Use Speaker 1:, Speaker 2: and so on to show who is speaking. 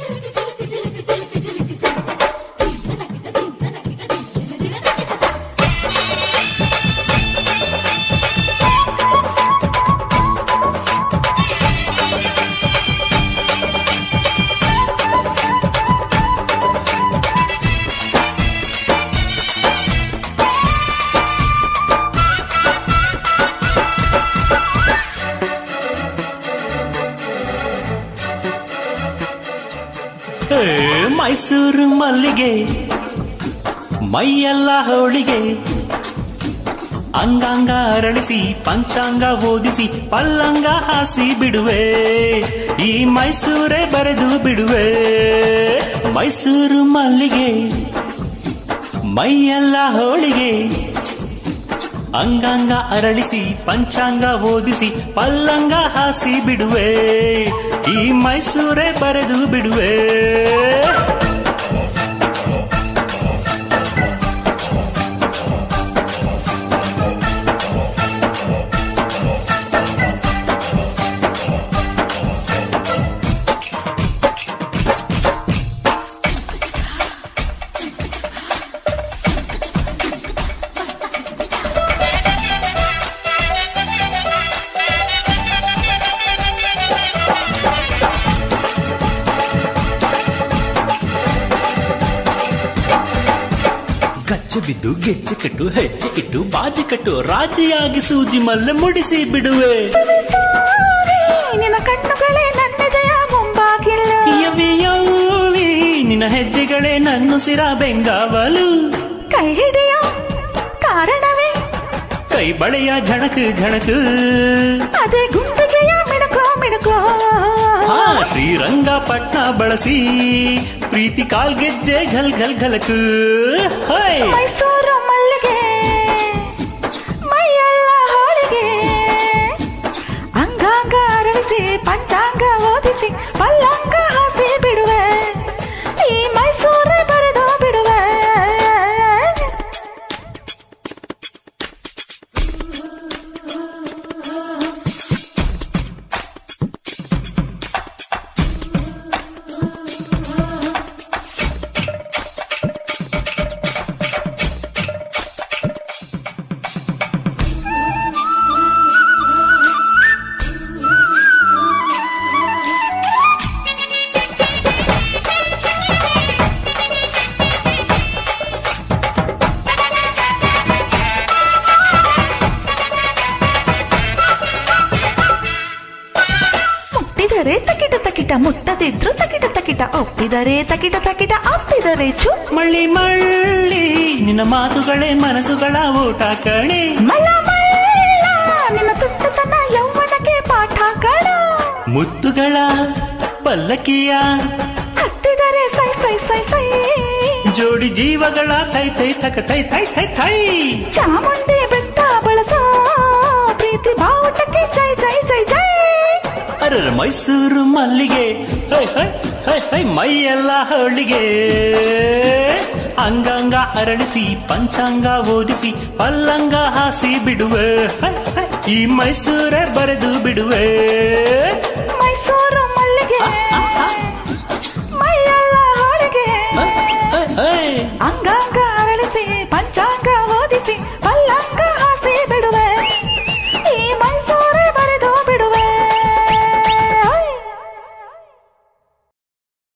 Speaker 1: ಏ, ಮೈಸೂರು ಮಲ್ಲಿಗೆ ಮೈಯೆಲ್ಲ ಹೋಳಿಗೆ ಅಂಗಾಂಗ ಅರಳಿಸಿ ಪಂಚಾಂಗ ಓದಿಸಿ ಪಲ್ಲಂಗ ಹಾಸಿ ಬಿಡುವೆ ಈ ಮೈಸೂರೇ ಬರೆದು ಬಿಡುವೆ ಮೈಸೂರು ಮಲ್ಲಿಗೆ ಮೈಯೆಲ್ಲ ಹೋಳಿಗೆ ಅಂಗಾಂಗ ಅರಳಿಸಿ ಪಂಚಾಂಗ ಓದಿಸಿ ಪಲ್ಲಂಗ ಹಾಸಿ ಬಿಡುವೆ ಈ ಮೈಸೂರೇ ಬರೆದು ಬಿಡುವೆ ಗಚ್ಚು ಬಿದ್ದು ಗೆಜ್ಜೆ ಕಟ್ಟು ಹೆಜ್ಜೆ ಇಟ್ಟು ಬಾಜಿ ಕಟ್ಟು ರಾಜಿಯಾಗಿ ಸೂಜಿ ಮಲ್ಲೆ ಮುಡಿಸಿ ಬಿಡುವೆ
Speaker 2: ನಿನ್ನ ಕಣ್ಣುಗಳೇ ನನ್ನೆದೆಯ ಮುಂಬಾಗಿಲು
Speaker 1: ಯವಿ ಯವ್ವಿ, ನಿನ್ನ ಹೆಜ್ಜೆಗಳೇ ನನ್ನ ಸಿರ ಬೆಂಗಾವಲು
Speaker 2: ಕೈ ಹಿಡಿಯೋ ಕಾರಣವೇ
Speaker 1: ಕೈ ಬಳೆಯ ಝಣಕ್ ಝಣಕ್
Speaker 2: ಅದೇ ಗುಂಡಿಗೆಯ ಮಿಣಕೋ ಮಿಣಕೋ
Speaker 1: ಹಾ ಶ್ರೀರಂಗಪಟ್ನ ಬಳಸಿ ಪ್ರೀತಿ ಕಾಲ್ಗೆಜ್ಜೆ ಘಲ್ ಘಲ್ ಘಲಕ್ ಹೈ
Speaker 2: ಮೈಸೂರು ಮಲ್ಲಿಗೆ ಮೈಯೆಲ್ಲ ಹೋಳಿಗೆ ಅಂಗಾಂಗ ಅರಳಿಸಿ ಪಂಚಾಂಗ ಓದಿಸಿ ಪಲ್ಲಂಗ ಹಾಸಿ ಬಿಡುವೆ ಈ ಮೈಸೂರೇ ಬರೆದು ಬಿಡುವೆ ಮುಟ್ಟಿದರೆ ತಕಿಟ ತಕಿಟ ಮುಟ್ಟದಿದ್ರು ತಕಿಟ ತಕಿಟ ಒಪ್ಪಿದರೆ ತಕಿಟ ತಕಿಟ ಅಪ್ಪಿದರೆ ಚು
Speaker 1: ಮಳ್ಳಿ ಮಳ್ಳಿ ನಿನ್ನ ಮಾತುಗಳೇ ಮನಸ್ಸುಗಳ ಊಟ ಕಣೆ
Speaker 2: ಮಲ್ಲ ಮಲ್ಲ ನಿನ್ನ ತುಟ್ಟತನ ಯೌವನಕ್ಕೆ ಪಾಠ ಕಣ
Speaker 1: ಮುತ್ತುಗಳ ಪಲ್ಲಕ್ಕಿಯ
Speaker 2: ಹತ್ತಿದರೆ ಸೈ ಸೈ ಸೈ ಸೈ
Speaker 1: ಜೋಡಿ ಜೀವಗಳ ತೈ ತೈ ತಕ ತೈ ತೈ ತೈ ತೈ
Speaker 2: ಚಾಮುಂಡಿ ಬೆಟ್ಟ ಬಳಸೋ ಪ್ರೀತಿ ಬಾವುಟಕ್ಕೆ ಜೈ ಜೈ ಜೈ ಜೈ
Speaker 1: ಅರರ ಮೈಸೂರು ಮಲ್ಲಿಗೆ ಹೈ ಹೈ ಹೈ ಹೈ ಮೈಯೆಲ್ಲ ಹೋಳಿಗೆ ಅಂಗಾಂಗ ಅರಳಿಸಿ ಪಂಚಾಂಗ ಓದಿಸಿ ಪಲ್ಲಂಗ ಹಾಸಿ ಬಿಡುವೆ ಹೈ, ಹೈ, ಈ ಮೈಸೂರೇ ಬರೆದು ಬಿಡುವೆ
Speaker 2: ಮೈಸೂರು ಮಲ್ಲಿಗೆ
Speaker 1: ಆ